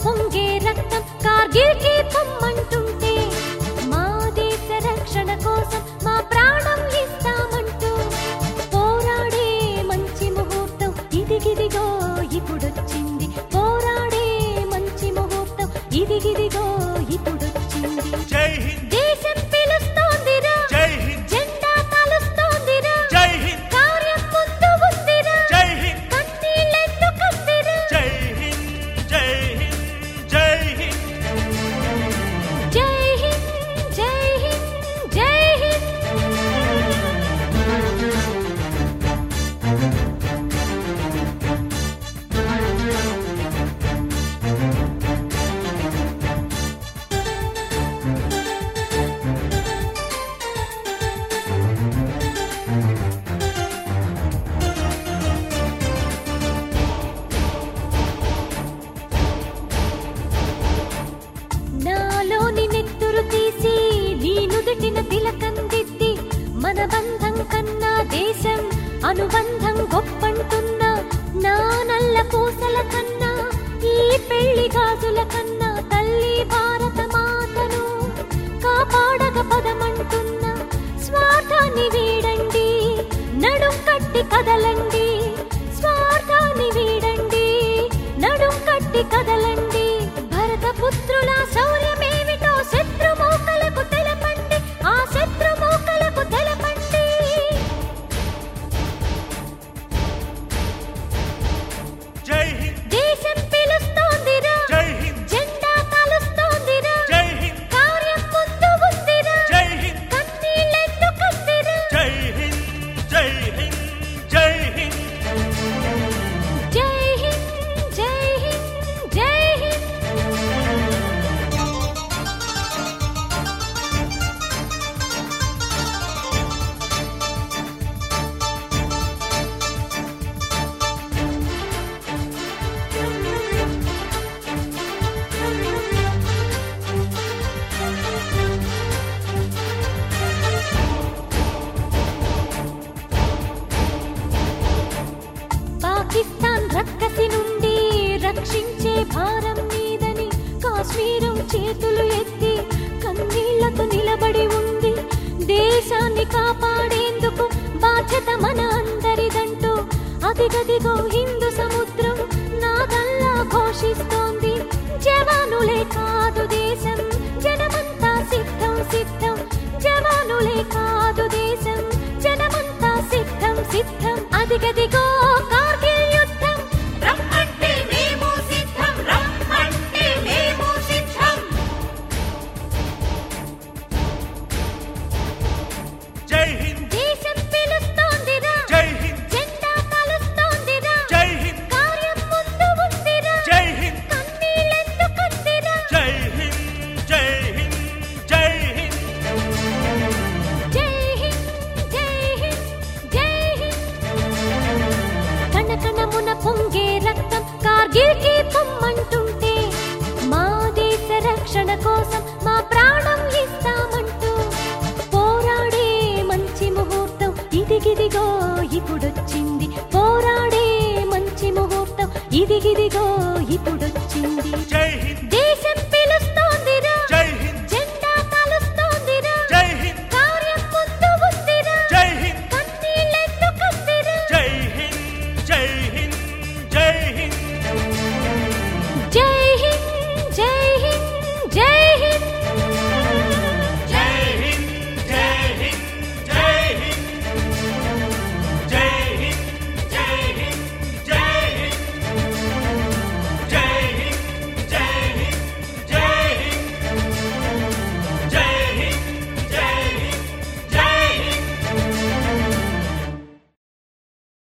పొంగే రక్తం కార్గిల్ కి పొమ్మంటుంటే మా దేశ రక్షణ కోసం మా ప్రాణం ఇస్తామంటూ పోరాడే మంచి ముహూర్తం ఇదిగిదిగో ఇప్పుడొచ్చింది పోరాడే మంచి ముహూర్తం ఇదిగిదిగో ఇప్పుడొచ్చింది జై హింద్ దేశం పిలుస్తోందిరా జై హింద్ జెండా కలుస్తోందిరా జై హింద్ కార్యం ముందు ఉందిరా జై హింద్ కన్నీళ్ళెందుకందిరా జై హింద్ జై హింద్ జై హింద్ జై హింద్ జై హింద్ జై హింద్ నాలోని నెత్తురు తీసి నీ నుదుటిన తిలకం దిద్ది మన బంధం కన్నా దేశం అనుబంధం గొప్పంటున్నా నా నల్ల పూసల కన్నా ఈ పెళ్లి గాజుల కన్నా తల్లి భారత మాతను కాపాడగ పదమంటున్నా స్వార్థాన్ని వీడండి నడుం కట్టి కదలండి స్వార్థాన్ని వీడండి నడుం కట్టి కదలండి భరత పుత్రుల శౌర్యమేమిటో శత్రుమూకలకు తెలపండి ఆ శత్రుమూకలకు తెలపండి జై హింద్ దేశం పిలుస్తోందిరా జై హింద్ జెండా కలుస్తోందిరా జై హింద్ కార్యం ముందు ఉందిరా జై హింద్ కన్నీళ్ళెందుకందిరా జై హింద్ జై హింద్ జై హింద్ జై హింద్ జై హింద్ జై హింద్ పాకిస్తాన్ రక్కసి నుండి రక్షించే భారం మీదని కాశ్మీరం చేతులు ఎత్తి కన్నీళ్లతో నిలబడి ఉంది దేశాన్ని కాపాడేందుకు బాధ్యత మన అందరిదంటూ అదిగదిగో హిందూ సముద్రం నాదల్లా ఘోషిస్తోంది